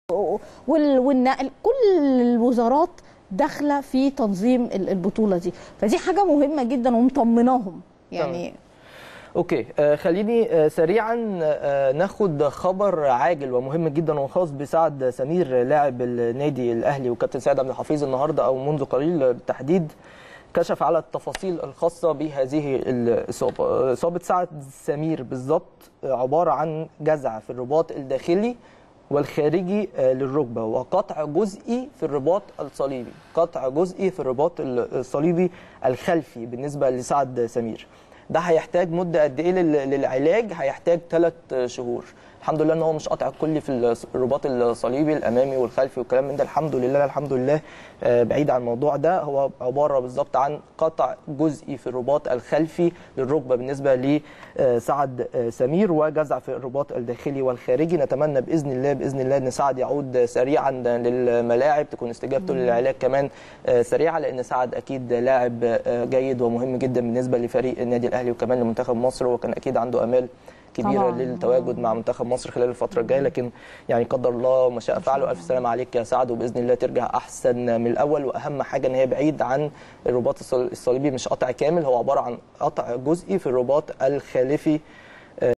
وال- والنقل كل الوزارات داخله في تنظيم ال- البطوله دي فدي حاجه مهمه جدا ومطمناهم يعني اوكي آه خليني آه سريعا آه ناخد خبر عاجل ومهم جدا وخاص بسعد سمير لاعب النادي الاهلي وكابتن سعد عبد الحفيظ النهارده او منذ قليل بالتحديد كشف على التفاصيل الخاصه بهذه الاصابه آه، اصابه سعد سمير بالظبط آه، عباره عن جزع في الرباط الداخلي والخارجي آه، للركبه وقطع جزئي في الرباط الصليبي قطع جزئي في الرباط الصليبي الخلفي بالنسبه لسعد سمير ده هيحتاج مده قد ايه لل- للعلاج هيحتاج ثلاث شهور الحمد لله ان هو مش قطع كلي في الرباط الصليبي الامامي والخلفي والكلام من ده الحمد لله الحمد لله آه، بعيد عن الموضوع ده هو عباره بالظبط عن قطع جزئي في الرباط الخلفي للركبه بالنسبه لسعد سمير وجزع في الرباط الداخلي والخارجي نتمنى باذن الله باذن الله ان سعد يعود سريعا للملاعب تكون استجابته للعلاج كمان آه، سريعه لان سعد اكيد لاعب آه، جيد ومهم جدا بالنسبه لفريق النادي الاهلي وكمان لمنتخب مصر وكان اكيد عنده امال كبيره طبعاً. للتواجد مع منتخب مصر خلال الفتره الجايه لكن يعني قدر الله ما شاء فعل والف سلامه عليك يا سعد وباذن الله ترجع احسن من الاول واهم حاجه ان هي بعيد عن الرباط الصل- الصليبي مش قطع كامل هو عباره عن قطع جزئي في الرباط الخالفي